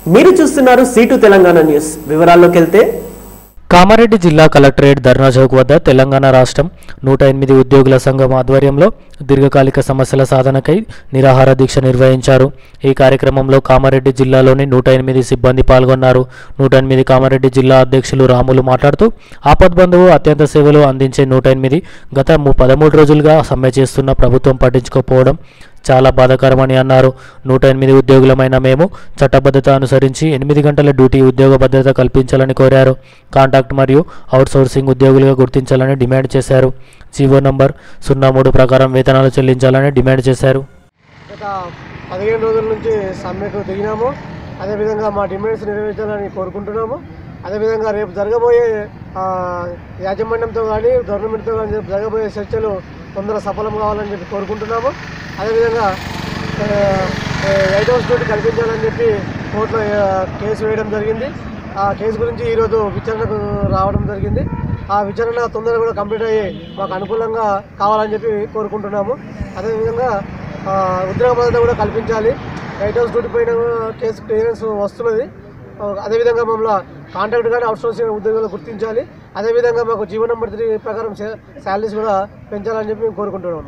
మీరు చూస్తున్నారు seat Telangana news వివరాల్లోకి వెళ్తే కామారెడ్డి జిల్లా కలెక్టరేట్ ధర్నా చౌక్ వద్ద తెలంగాణ రాష్ట్రం నూట ఎనిమిది ఉద్యోగుల సంఘం ఆధ్వర్యంలో దీర్ఘకాలిక సమస్యల సాధనకై నిరాహార దీక్ష నిర్వహించారు ఈ కార్యక్రమంలో కామారెడ్డి జిల్లాలోని నూట ఎనిమిది సిబ్బంది పాల్గొన్నారు నూట ఎనిమిది కామారెడ్డి జిల్లా అధ్యక్షులు రాములు మాట్లాడుతూ ఆపద్బంధువు అత్యంత సేవలు అందించే నూట ఎనిమిది గత ము- పదమూడు రోజులుగా సమ్మె చేస్తున్న ప్రభుత్వం పట్టించుకోకపోవడం చాలా బాధాకరమని అన్నారు నూట ఎనిమిది ఉద్యోగులమైన మేము చట్టబద్ధత అనుసరించి ఎనిమిది గంటల డ్యూటీ ఉద్యోగ భద్రత కల్పించాలని కోరారు కాంట్రాక్ట్ మరియు అవుట్సోర్సింగ్ ఉద్యోగులుగా గుర్తించాలని డిమాండ్ చేశారు జీవో నంబర్ సున్నా మూడు ప్రకారం వేతనాలు చెల్లించాలని డిమాండ్ చేశారు గత పదిహేను రోజుల నుంచి సమ్మెకు దిగినాము అదేవిధంగా మా డిమాండ్స్ నెరవేర్చాలని కోరుకుంటున్నాము అదేవిధంగా రేపు జరగబోయే ఆ, యాజమాన్యంతో కానీ గవర్నమెంట్తో కానీ రేపు జరగబోయే చర్చలు తొందర సఫలం కావాలని చెప్పి కోరుకుంటున్నాము అదేవిధంగా ఆ, ఆ, ఎయిట్ హౌస్ డ్యూటీ కల్పించాలని చెప్పి కోర్టులో ఆ, కేసు వేయడం జరిగింది ఆ కేసు గురించి ఈరోజు విచారణకు రావడం జరిగింది ఆ విచారణ తొందరగా కూడా కంప్లీట్ అయ్యి మాకు అనుకూలంగా కావాలని చెప్పి కోరుకుంటున్నాము అదేవిధంగా ఆ, ఉద్యోగ భద్రత కూడా కల్పించాలి ఎయిట్ హౌస్ డ్యూటీ పైన కేసు క్లియరెన్స్ వస్తున్నది ఆ, అదేవిధంగా మమ్మల్ని కాంట్రాక్ట్ కానీ అవుట్సోర్సింగ్ ఉద్యోగాలు గుర్తించాలి అదేవిధంగా మాకు జీవో నెంబర్ త్రీ ప్రకారం శాలరీస్ కూడా పెంచాలని చెప్పి మేము కోరుకుంటున్నాము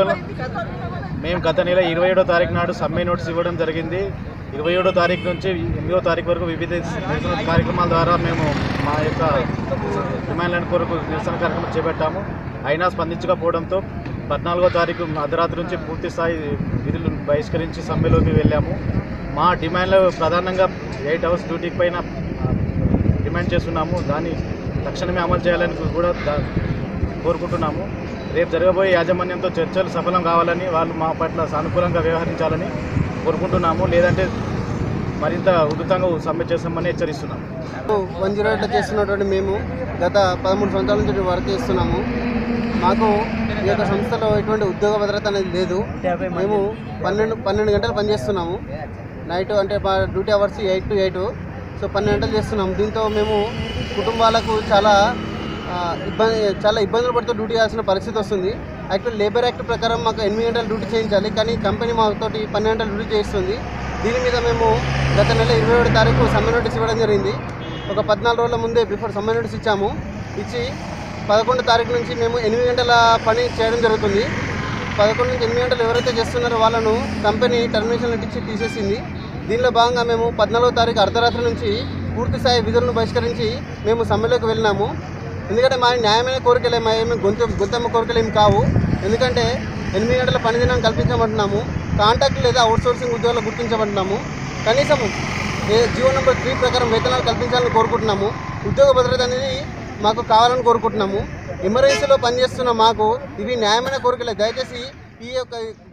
మేము గత నెల ఇరవై ఏడో తారీఖు నాడు సమ్మె నోటీస్ ఇవ్వడం జరిగింది ఇరవై ఏడో తారీఖు నుంచి ఎనిమిదో తారీఖు వరకు వివిధ నిరసన కార్యక్రమాల ద్వారా మేము మా యొక్క డిమాండ్లను కొరకు నిరసన కార్యక్రమం చేపట్టాము అయినా స్పందించకపోవడంతో పద్నాలుగో తారీఖు అర్ధరాత్రి నుంచి పూర్తి స్థాయి విధులు బహిష్కరించి సమ్మెలోకి వెళ్ళాము మా డిమాండ్లు ప్రధానంగా ఎయిట్ అవర్స్ డ్యూటీ పైన ఆ, డిమాండ్ చేస్తున్నాము దాన్ని తక్షణమే అమలు చేయాలని కూడా దా- కోరుకుంటున్నాము రేపు జరగబోయే యాజమాన్యంతో చర్చలు సఫలం కావాలని వాళ్ళు మా పట్ల సానుకూలంగా వ్యవహరించాలని కోరుకుంటున్నాము లేదంటే మరింత ఉధృతంగా సమ్మె చేస్తామని హెచ్చరిస్తున్నాము వన్ జీరో ఎయిట్లో చేస్తున్నటువంటి మేము గత పదమూడు సంవత్సరాల నుంచి వర్క్ చేస్తున్నాము మాకు ఈ యొక్క సంస్థలో ఎటువంటి ఉద్యోగ భద్రత అనేది లేదు మేము పన్నెండు పన్నెండు గంటలు పనిచేస్తున్నాము నైట్ అంటే మా duty hours eight to eight so పన్నెండు గంటలు చేస్తున్నాము దీంతో మేము కుటుంబాలకు చాలా ఆ, ఇబ్బంది చాలా ఇబ్బందులు పడుతూ డ్యూటీ చేయాల్సిన పరిస్థితి వస్తుంది యాక్చువల్ లేబర్ యాక్ట్ ప్రకారం మాకు ఎనిమిది గంటలు డ్యూటీ చేయించాలి కానీ కంపెనీ మాతోటి పన్నెండు గంటలు డ్యూటీ చేయిస్తుంది దీని మీద మేము గత నెల ఇరవై ఏడు తారీఖు సమ్మె నోటీస్ ఇవ్వడం జరిగింది ఒక పద్నాలుగు రోజుల ముందే బిఫోర్ సమ్మె నోటీస్ ఇచ్చాము ఇచ్చి పదకొండు తారీఖు నుంచి మేము ఎనిమిది గంటల పని చేయడం జరుగుతుంది పదకొండు నుంచి ఎనిమిది గంటలు ఎవరైతే చేస్తున్నారో వాళ్ళను కంపెనీ టర్మినేషన్ లెటర్ ఇచ్చి తీసేసింది దీనిలో భాగంగా మేము పద్నాలుగో తారీఖు అర్ధరాత్రి నుంచి పూర్తి స్థాయి విధులను బహిష్కరించి మేము సమ్మెలోకి వెళ్ళినాము ఎందుకంటే మా న్యాయమైన కోరికలే మా ఏమి గొంతు గొంతమ్మ కోరికలు ఏమి కావు ఎందుకంటే ఎనిమిది గంటల పని దినం కల్పించమంటున్నాము కాంట్రాక్ట్ లేదా అవుట్సోర్సింగ్ ఉద్యోగాలు గుర్తించమంటున్నాము కనీసం ఏ జియో నెంబర్ త్రీ ప్రకారం వేతనాలు కల్పించాలని కోరుకుంటున్నాము ఉద్యోగ భద్రత అనేది మాకు కావాలని కోరుకుంటున్నాము ఎమర్జెన్సీలో పనిచేస్తున్న మాకు ఇవి న్యాయమైన కోరికలే దయచేసి ఈ యొక్క